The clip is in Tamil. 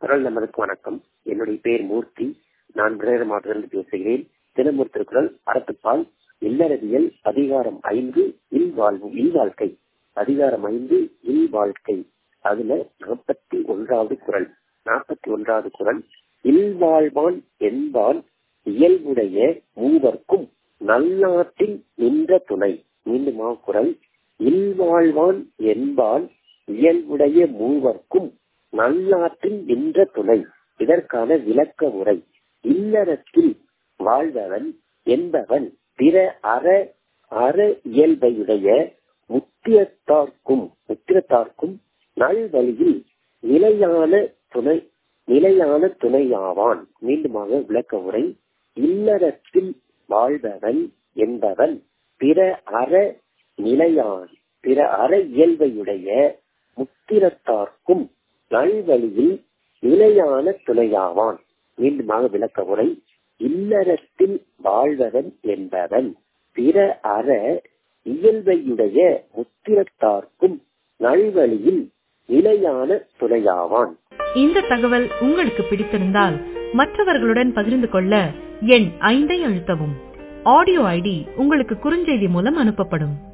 குரல் நமதுக்கு வணக்கம் என்னுடைய பெயர் மூர்த்தி நான் விருதுநகர் மாவட்டத்திலிருந்து பேசுகிறேன் தினமூர் திருக்குறள் அறத்துப்பால் இல்லறவியல் அதிகாரம் ஐந்து இல்வாழ்வு இல்வாழ்க்கை அதிகாரம் ஐந்து இல்வாழ்க்கை அதுல நாற்பத்தி ஒன்றாவது குரல் நாற்பத்தி ஒன்றாவது குரல் இல்வாழ்வான் என்பான் இயல்புடைய மூவர்க்கும் நல்லாற்றில் நின்ற துணை மீண்டும் குரல் இல்வாழ்வான் என்பான் இயல்புடைய மூவர்க்கும் நல்லாற்றில் நின்ற துணை இதற்கான விளக்க உரை இல்லறத்தில் வாழ்பவன் என்பவன் பிற அற அற இயல்பையுடைய முத்திரத்தார்க்கும் முத்திரத்தார்க்கும் நல்வழியில் நிலையான துணை நிலையான துணையாவான் மீண்டுமாக விளக்க உரை இல்லறத்தில் வாழ்பவன் என்பவன் பிற அற நிலையான் பிற அற இயல்பையுடைய முத்திரத்தார்க்கும் நல்வழியில் நிலையான துணையாவான் மீண்டுமாக விளக்க உரை இல்லறத்தில் வாழ்வதன் என்பவன் பிற அற இயல்பையுடைய முத்திரத்தார்க்கும் நல்வழியில் நிலையான துணையாவான் இந்த தகவல் உங்களுக்கு பிடித்திருந்தால் மற்றவர்களுடன் பகிர்ந்து கொள்ள எண் ஐந்தை அழுத்தவும் ஆடியோ ஐடி உங்களுக்கு குறுஞ்செய்தி மூலம் அனுப்பப்படும்